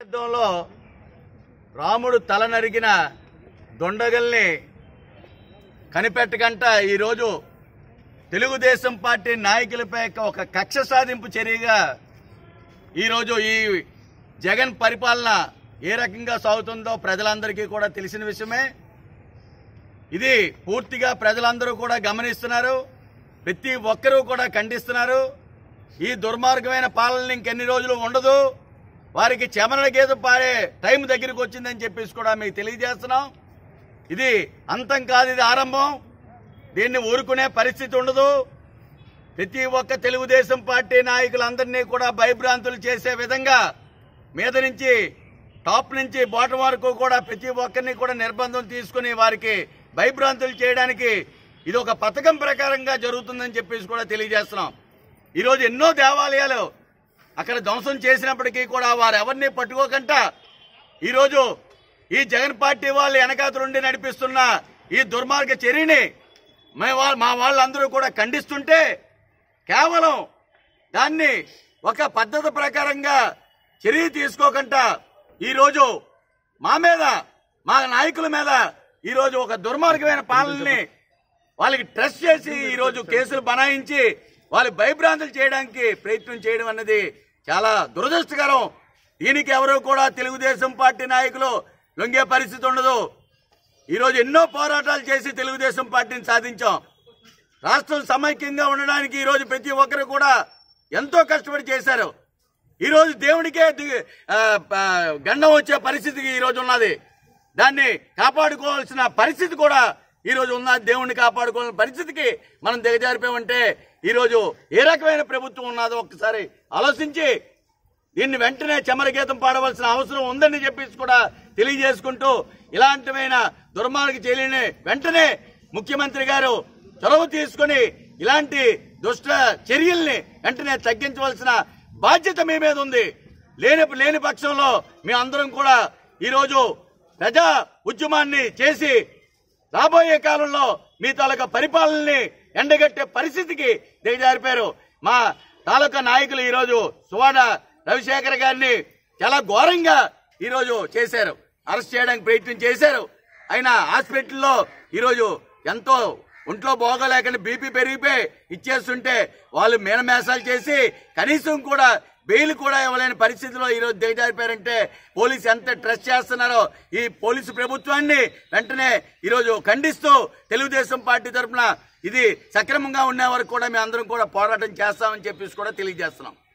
యుద్ధంలో రాముడు తల నరికిన దొండగల్ని కనిపెట్టకంట ఈరోజు తెలుగుదేశం పార్టీ నాయకులపై ఒక కక్ష సాధింపు చర్యగా ఈరోజు ఈ జగన్ పరిపాలన ఏ రకంగా సాగుతుందో ప్రజలందరికీ కూడా తెలిసిన విషయమే ఇది పూర్తిగా ప్రజలందరూ కూడా గమనిస్తున్నారు ప్రతి ఒక్కరూ కూడా ఖండిస్తున్నారు ఈ దుర్మార్గమైన పాలన ఇంకెన్ని రోజులు ఉండదు వారికి చెమరల గీత పారే టైం దగ్గరికి వచ్చిందని చెప్పేసి కూడా మీకు తెలియజేస్తున్నాం ఇది అంతం కాదు ఇది ఆరంభం దీన్ని ఊరుకునే పరిస్థితి ఉండదు ప్రతి ఒక్క తెలుగుదేశం పార్టీ నాయకులందరినీ కూడా భయభ్రాంతులు చేసే విధంగా మీద నుంచి టాప్ నుంచి బాటం వరకు కూడా ప్రతి ఒక్కరిని కూడా నిర్బంధం తీసుకుని వారికి భయభ్రాంతులు చేయడానికి ఇది ఒక పథకం ప్రకారంగా జరుగుతుందని చెప్పేసి కూడా తెలియజేస్తున్నాం ఈరోజు ఎన్నో దేవాలయాలు అక్కడ ధ్వంసం చేసినప్పటికీ కూడా వారు ఎవరిని పట్టుకోకుండా ఈరోజు ఈ జగన్ పార్టీ వాళ్ళు వెనకాతలుండి నడిపిస్తున్న ఈ దుర్మార్గ చర్యని మే వా- మా వాళ్ళందరూ కూడా ఖండిస్తుంటే కేవలం దాన్ని ఒక పద్ధతి ప్రకారంగా చర్య తీసుకోకుండా ఈరోజు మా మీద మా నాయకుల మీద ఈరోజు ఒక దుర్మార్గమైన పాలనని వాళ్ళకి ట్రస్ట్ చేసి ఈరోజు కేసులు బనాయించి వాళ్ళు భయభ్రాంతులు చేయడానికి ప్రయత్నం చేయడం అన్నది చాలా దురదృష్టకరం దీనికి ఎవరు కూడా తెలుగుదేశం పార్టీ నాయకులు లొంగే పరిస్థితి ఉండదు ఈరోజు ఎన్నో పోరాటాలు చేసి తెలుగుదేశం పార్టీని సాధించాం రాష్ట్రం సమైక్యంగా ఉండడానికి ఈరోజు ప్రతి ఒక్కరు కూడా ఎంతో కష్టపడి చేశారు ఈరోజు దేవుడికే ది- ఆ, ఆ, గండం వచ్చే పరిస్థితికి ఈరోజు ఉన్నది దాన్ని కాపాడుకోవాల్సిన పరిస్థితి కూడా ఈరోజు ఉన్న దేవుణ్ణి కాపాడుకోవాల్సిన పరిస్థితికి మనం దిగజారిపోయామంటే ఈరోజు ఏ రకమైన ప్రభుత్వం ఉన్నదో ఒక్కసారి ఆలోచించి దీన్ని వెంటనే చమరగీతం పాడవలసిన అవసరం ఉందని చెప్పేసి కూడా తెలియజేసుకుంటూ ఇలాంటివైన దుర్మార్గ చర్యని వెంటనే ముఖ్యమంత్రి గారు చొరవ తీసుకొని ఇలాంటి దుష్ట చర్యల్ని వెంటనే తగ్గించవలసిన బాధ్యత మీ మీద ఉంది లేని లేని పక్షంలో మీ అందరం కూడా ఈరోజు ప్రజా ఉద్యమాన్ని చేసి రాబోయే కాలంలో మీ తాలూకా పరిపాలనని ఎండగట్టే పరిస్థితికి దిగజారిపోయారు మా తాలూకా నాయకులు ఈరోజు సువాడ రవిశేఖర్ గారిని చాలా ఘోరంగా ఈరోజు చేశారు అరెస్ట్ చేయడానికి ప్రయత్నం చేశారు ఆయన హాస్పిటల్లో ఈరోజు ఎంతో ఒంట్లో బాగోలేకుండా బీపీ పెరిగిపోయి ఇచ్చేస్తుంటే వాళ్ళు మీనమేసాలు చేసి కనీసం కూడా బెయిల్ కూడా ఇవ్వలేని పరిస్థితిలో ఈరోజు దిగజారిపోయారంటే పోలీసు ఎంత ట్రస్ట్ చేస్తున్నారో ఈ పోలీసు ప్రభుత్వాన్ని వెంటనే ఈరోజు ఖండిస్తూ తెలుగుదేశం పార్టీ తరఫున ఇది సక్రమంగా ఉండే వరకు కూడా మేము అందరం కూడా పోరాటం చేస్తామని చెప్పేసి కూడా తెలియజేస్తున్నాం